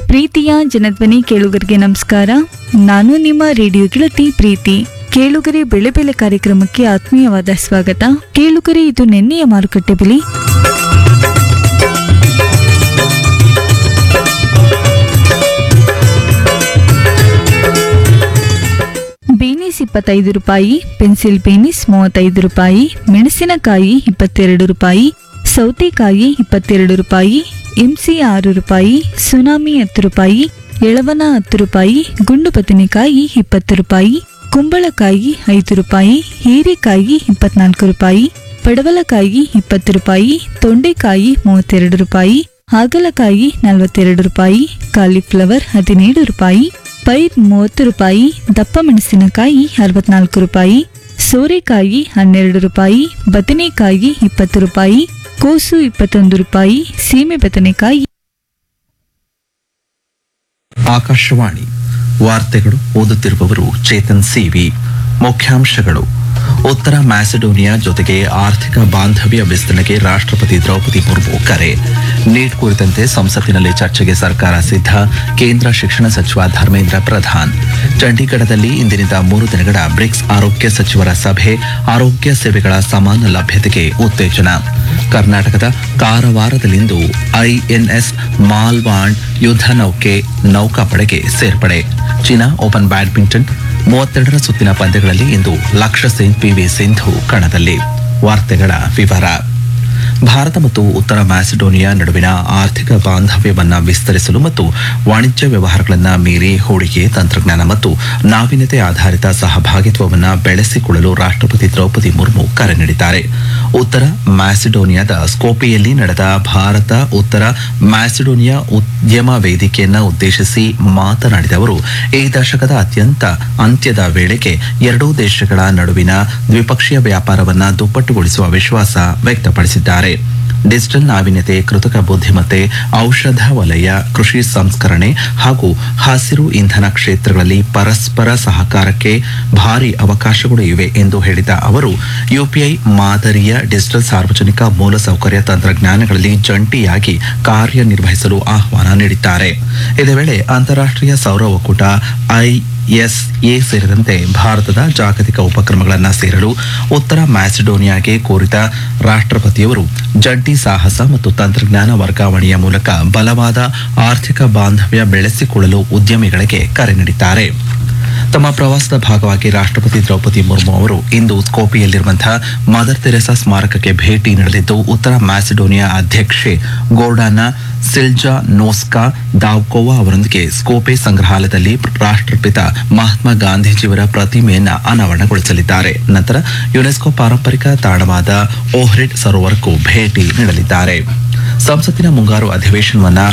ಪ್ರೀತಿಯ ಜನಧ್ವನಿ ಕೇಳುಗರಿಗೆ ನಮಸ್ಕಾರ ನಾನು ನಿಮ್ಮ ರೇಡಿಯೋ ಗೆಳತಿ ಪ್ರೀತಿ ಕೇಳುಗರೆ ಬೆಳೆ ಬೆಲೆ ಕಾರ್ಯಕ್ರಮಕ್ಕೆ ಆತ್ಮೀಯವಾದ ಸ್ವಾಗತ ಕೇಳುಗರೆ ಇದು ನಿನ್ನೆಯ ಮಾರುಕಟ್ಟೆ ಬೆಲೆ ಬೇನಿಸ್ ಇಪ್ಪತ್ತೈದು ರೂಪಾಯಿ ಪೆನ್ಸಿಲ್ ಬೇನಿಸ್ ಮೂವತ್ತೈದು ರೂಪಾಯಿ ಮೆಣಸಿನಕಾಯಿ ಇಪ್ಪತ್ತೆರಡು ರೂಪಾಯಿ ಸೌತೆಕಾಯಿ ಇಪ್ಪತ್ತೆರಡು ರೂಪಾಯಿ ಎಂಸಿ ಆರು ರೂಪಾಯಿ ಸುನಾಮಿ ಹತ್ತು ರೂಪಾಯಿ ಎಳವನ ಹತ್ತು ರೂಪಾಯಿ ಗುಂಡು ಬದನೆಕಾಯಿ ಇಪ್ಪತ್ತು ರೂಪಾಯಿ ಕುಂಬಳಕಾಯಿ ಐದು ರೂಪಾಯಿ ಹೀರೆಕಾಯಿ ಇಪ್ಪತ್ನಾಲ್ಕು ರೂಪಾಯಿ ಪಡವಲಕಾಯಿ ಇಪ್ಪತ್ತು ರೂಪಾಯಿ ತೊಂಡೆಕಾಯಿ ಮೂವತ್ತೆರಡು ರೂಪಾಯಿ ಹಾಗಲಕಾಯಿ ನಲವತ್ತೆರಡು ರೂಪಾಯಿ ಕಾಲಿಫ್ಲವರ್ ಹದಿನೇಳು ರೂಪಾಯಿ ಪೈರ್ ಮೂವತ್ತು ರೂಪಾಯಿ ದಪ್ಪ ಮೆಣಸಿನಕಾಯಿ ಅರವತ್ನಾಲ್ಕು ರೂಪಾಯಿ ಸೋರೆಕಾಯಿ ಹನ್ನೆರಡು ರೂಪಾಯಿ ಬದನೆಕಾಯಿ ಇಪ್ಪತ್ತು ರೂಪಾಯಿ ಕೋಸು ಇಪ್ಪತ್ತೊಂದು ರೂಪಾಯಿ ಸೀಮೆ ಬದನೆಕಾಯಿ ಆಕಾಶವಾಣಿ ವಾರ್ತೆಗಳು ಓದುತ್ತಿರುವವರು ಚೇತನ್ ಸಿವಿ ಮುಖ್ಯಾಂಶಗಳು ಉತ್ತರ ಮ್ಯಾಸಿಡೋನಿಯಾ ಜೊತೆಗೆ ಆರ್ಥಿಕ ಬಾಂಧವ್ಯ ವಿಸ್ತರಣೆಗೆ ರಾಷ್ಟ್ರಪತಿ ದ್ರೌಪದಿ ಮುರ್ಮು ಕರೆ ನೀಟ್ ಕುರಿತಂತೆ ಸಂಸತ್ತಿನಲ್ಲಿ ಚರ್ಚೆಗೆ ಸರ್ಕಾರ ಸಿದ್ಧ ಕೇಂದ್ರ ಶಿಕ್ಷಣ ಸಚಿವ ಧರ್ಮೇಂದ್ರ ಪ್ರಧಾನ್ ಚಂಡೀಗಢದಲ್ಲಿ ಇಂದಿನಿಂದ ಮೂರು ದಿನಗಳ ಬ್ರಿಕ್ಸ್ ಆರೋಗ್ಯ ಸಚಿವರ ಸಭೆ ಆರೋಗ್ಯ ಸೇವೆಗಳ ಸಮಾನ ಲಭ್ಯತೆಗೆ ಉತ್ತೇಜನ ಕರ್ನಾಟಕದ ಕಾರವಾರದಲ್ಲಿಂದು ಐಎನ್ಎಸ್ ಮಾಲ್ವಾಂಡ್ ಯುದ್ಧ ನೌಕೆ ನೌಕಾಪಡೆಗೆ ಸೇರ್ಪಡೆ ಚೀನಾ ಓಪನ್ ಬ್ಯಾಡ್ಮಿಂಟನ್ ಮೂವತ್ತೆರಡರ ಸುತ್ತಿನ ಪಂದ್ಯಗಳಲ್ಲಿ ಇಂದು ಲಕ್ಷ್ಯ ಸೇನ್ ಪಿವಿ ಸಿಂಧು ಕಣದಲ್ಲಿ ವಾರ್ತೆಗಳ ವಿವರ ಭಾರತ ಮತ್ತು ಉತ್ತರ ಮ್ಯಾಸಿಡೋನಿಯಾ ನಡುವಿನ ಆರ್ಥಿಕ ಬಾಂಧವ್ಯವನ್ನ ವಿಸ್ತರಿಸಲು ಮತ್ತು ವಾಣಿಜ್ಯ ವ್ಯವಹಾರಗಳನ್ನ ಮೀರಿ ಹೂಡಿಕೆ ತಂತ್ರಜ್ಞಾನ ಮತ್ತು ನಾವೀನ್ಯತೆ ಆಧಾರಿತ ಸಹಭಾಗಿತ್ವವನ್ನು ಬೆಳೆಸಿಕೊಳ್ಳಲು ರಾಷ್ಟ್ರಪತಿ ದ್ರೌಪದಿ ಮುರ್ಮು ಕರೆ ನೀಡಿದ್ದಾರೆ ಉತ್ತರ ಮ್ಯಾಸಿಡೋನಿಯಾದ ಸ್ಕೋಪಿಯಲ್ಲಿ ನಡೆದ ಭಾರತ ಉತ್ತರ ಮ್ಯಾಸಿಡೋನಿಯಾ ಉದ್ಯಮ ವೇದಿಕೆಯನ್ನ ಉದ್ದೇಶಿಸಿ ಮಾತನಾಡಿದ ಅವರು ಈ ದಶಕದ ಅತ್ಯಂತ ಅಂತ್ಯದ ವೇಳೆಗೆ ಎರಡೂ ದೇಶಗಳ ನಡುವಿನ ದ್ವಿಪಕ್ಷೀಯ ವ್ಯಾಪಾರವನ್ನ ದುಪ್ಪಟ್ಟುಗೊಳಿಸುವ ವಿಶ್ವಾಸ ವ್ಯಕ್ತಪಡಿಸಿದ್ದಾರೆ ಡಿಜಿಟಲ್ ನಾವೀನ್ಯತೆ ಕೃತಕ ಬುದ್ಧಿಮತ್ತೆ ಔಷಧ ವಲಯ ಕೃಷಿ ಸಂಸ್ಕರಣೆ ಹಾಗೂ ಹಸಿರು ಇಂಧನ ಕ್ಷೇತ್ರಗಳಲ್ಲಿ ಪರಸ್ಪರ ಸಹಕಾರಕ್ಕೆ ಭಾರಿ ಅವಕಾಶಗಳು ಇವೆ ಎಂದು ಹೇಳಿದ ಅವರು ಯುಪಿಐ ಮಾದರಿಯ ಡಿಜಿಟಲ್ ಸಾರ್ವಜನಿಕ ಮೂಲಸೌಕರ್ಯ ತಂತ್ರಜ್ಞಾನಗಳಲ್ಲಿ ಜಂಟಿಯಾಗಿ ಕಾರ್ಯನಿರ್ವಹಿಸಲು ಆಹ್ವಾನ ನೀಡಿದ್ದಾರೆ ಇದೇ ವೇಳೆ ಅಂತಾರಾಷ್ಟ್ರೀಯ ಸೌರ ಒಕ್ಕೂಟ ಐ ಎಸ್ಎ ಸೇರಿದಂತೆ ಭಾರತದ ಜಾಗತಿಕ ಉಪಕ್ರಮಗಳನ್ನು ಸೇರಲು ಉತ್ತರ ಮ್ಯಾಸಿಡೋನಿಯಾಗೆ ಕೋರಿದ ರಾಷ್ಟ್ರಪತಿಯವರು ಜಂಟಿ ಸಾಹಸ ಮತ್ತು ತಂತ್ರಜ್ಞಾನ ವರ್ಗಾವಣೆಯ ಮೂಲಕ ಬಲವಾದ ಆರ್ಥಿಕ ಬಾಂಧವ್ಯ ಬೆಳೆಸಿಕೊಳ್ಳಲು ಉದ್ಯಮಿಗಳಿಗೆ ಕರೆ ನೀಡಿದ್ದಾರೆ ತಮ್ಮ ಪ್ರವಾಸದ ಭಾಗವಾಗಿ ರಾಷ್ಟ್ರಪತಿ ದ್ರೌಪದಿ ಮುರ್ಮು ಅವರು ಇಂದು ಸ್ಕೋಪಿಯಲ್ಲಿರುವಂತಹ ಮದರ್ ತೆರೆಸಾ ಸ್ಮಾರಕಕ್ಕೆ ಭೇಟಿ ನೀಡಲಿದ್ದು ಉತ್ತರ ಮ್ಯಾಸಿಡೋನಿಯಾ ಅಧ್ಯಕ್ಷೆ ಗೋರ್ಡಾನ ಸಿಲ್ಜಾ ನೋಸ್ಕಾ ದಾವ್ಕೋವಾ ಅವರೊಂದಿಗೆ ಸ್ಕೋಪೆ ಸಂಗ್ರಹಾಲಯದಲ್ಲಿ ರಾಷ್ಟ್ರಪಿತ ಮಹಾತ್ಮ ಗಾಂಧೀಜಿಯವರ ಪ್ರತಿಮೆಯನ್ನ ಅನಾವರಣಗೊಳಿಸಲಿದ್ದಾರೆ ನಂತರ ಯುನೆಸ್ಕೋ ಪಾರಂಪರಿಕ ತಾಣವಾದ ಓಹ್ರಿಡ್ ಸರೋವರಕ್ಕೂ ಭೇಟಿ ನೀಡಲಿದ್ದಾರೆ ಸಂಸತ್ತಿನ ಮುಂಗಾರು ಅಧಿವೇಶನವನ್ನ